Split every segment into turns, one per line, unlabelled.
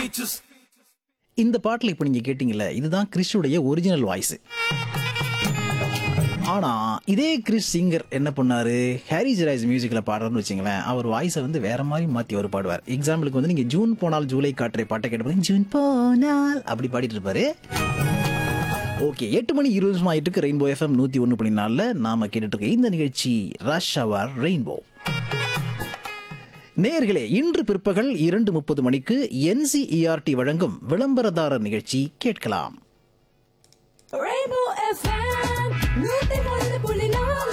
features.
இந்த பாட்டில் இப்போ நீங்கள் கேட்டிங்கல்ல இதுதான் கிறிஷுடைய ஒரிஜினல் வாய்ஸ் ஆனால் இதே கிறிஸ் சிங்கர் என்ன பண்ணாரு ஹாரி ஜெராய்ஸ் மியூசிக்கில் பாடுறன்னு வச்சுங்களேன் அவர் வாய்ஸை வந்து வேற மாதிரி மாற்றி அவர் பாடுவார் எக்ஸாம்பிளுக்கு வந்து நீங்கள் ஜூன் போனால் ஜூலை காற்றை பாட்டை கேட்டு ஜூன் போனால் அப்படி பாடிட்டு இருப்பாரு ஓகே எட்டு மணி இருபது நிமிஷம் ஆயிட்டு இருக்கு ரெயின்போ எஃப்எம் நூற்றி ஒன்று புள்ளி நாலில் நாம கேட்டுட்டு இருக்க இந்த நிகழ்ச்சி ரஷ் அவர் ரெயின்போ நேயர்களே இன்று பிற்பகல் இரண்டு முப்பது மணிக்கு என்சிஇஆர்டி வழங்கும் விளம்பரதாரர் நிகழ்ச்சி கேட்கலாம்
Rainbow FM, நூத்தி ஒன்று புள்ளி நாலு.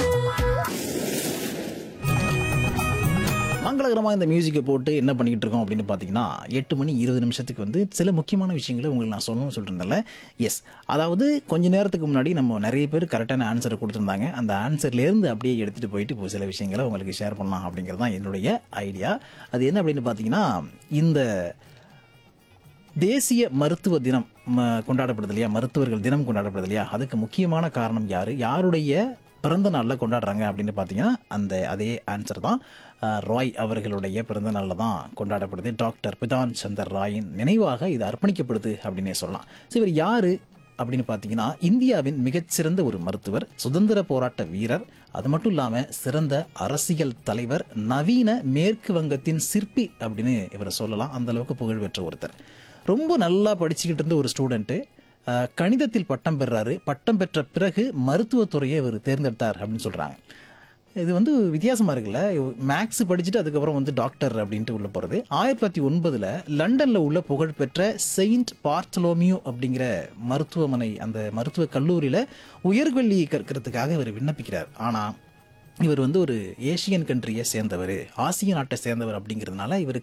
மங்களகரமாக இந்த மியூசிக்கை போட்டு என்ன பண்ணிக்கிட்டு இருக்கோம் அப்படின்னு பார்த்தீங்கன்னா எட்டு மணி இருபது நிமிஷத்துக்கு வந்து சில முக்கியமான விஷயங்களை உங்களுக்கு நான் சொல்லணும்னு சொல்லியிருந்தேன்ல எஸ் அதாவது கொஞ்ச நேரத்துக்கு முன்னாடி நம்ம நிறைய பேர் கரெக்டான ஆன்சரை கொடுத்துருந்தாங்க அந்த ஆன்சர்லேருந்து அப்படியே எடுத்துகிட்டு போயிட்டு இப்போ சில விஷயங்களை உங்களுக்கு ஷேர் பண்ணலாம் அப்படிங்கிறது தான் என்னுடைய ஐடியா அது என்ன அப்படின்னு பார்த்தீங்கன்னா இந்த தேசிய மருத்துவ தினம் ம- கொண்டாடப்படுது இல்லையா மருத்துவர்கள் தினம் கொண்டாடப்படுது இல்லையா அதுக்கு முக்கியமான காரணம் யாரு யாருடைய பிறந்த நாளில் கொண்டாடுறாங்க அப்படின்னு பார்த்தீங்கன்னா அந்த அதே ஆன்சர் தான் அஹ், ராய் அவர்களுடைய பிறந்த நாளில் தான் கொண்டாடப்படுது டாக்டர் பிதான் சந்தர் ராயின் நினைவாக இது அர்ப்பணிக்கப்படுது அப்படின்னே சொல்லலாம் ஸோ இவர் யாரு அப்படின்னு பார்த்தீங்கன்னா இந்தியாவின் மிகச்சிறந்த ஒரு மருத்துவர் சுதந்திர போராட்ட வீரர் அது மட்டும் இல்லாமல் சிறந்த அரசியல் தலைவர் நவீன மேற்கு வங்கத்தின் சிற்பி அப்படின்னு இவரை சொல்லலாம் அந்த அளவுக்கு புகழ் பெற்ற ஒருத்தர் ரொம்ப நல்லா படிச்சுக்கிட்டு இருந்த ஒரு ஸ்டூடெண்ட்டு கணிதத்தில் பட்டம் பெறாரு பட்டம் பெற்ற பிறகு மருத்துவத்துறையை இவர் தேர்ந்தெடுத்தார் அப்படின்னு சொல்கிறாங்க இது வந்து வித்தியாசமாக இருக்குல்ல மேக்ஸ் படிச்சுட்டு அதுக்கப்புறம் வந்து டாக்டர் அப்படின்ட்டு உள்ள போகிறது ஆயிரத்தி தொள்ளாயிரத்தி ஒன்பதில் லண்டனில் உள்ள புகழ்பெற்ற செயின்ட் பார்த்தலோமியோ அப்படிங்கிற மருத்துவமனை அந்த மருத்துவ கல்லூரியில் உயர்கல்வி கற்கிறதுக்காக இவர் விண்ணப்பிக்கிறார் ஆனால் இவர் வந்து ஒரு ஏசியன் கண்ட்ரியை சேர்ந்தவர் ஆசிய நாட்டை சேர்ந்தவர் அப்படிங்கிறதுனால இவருக்கு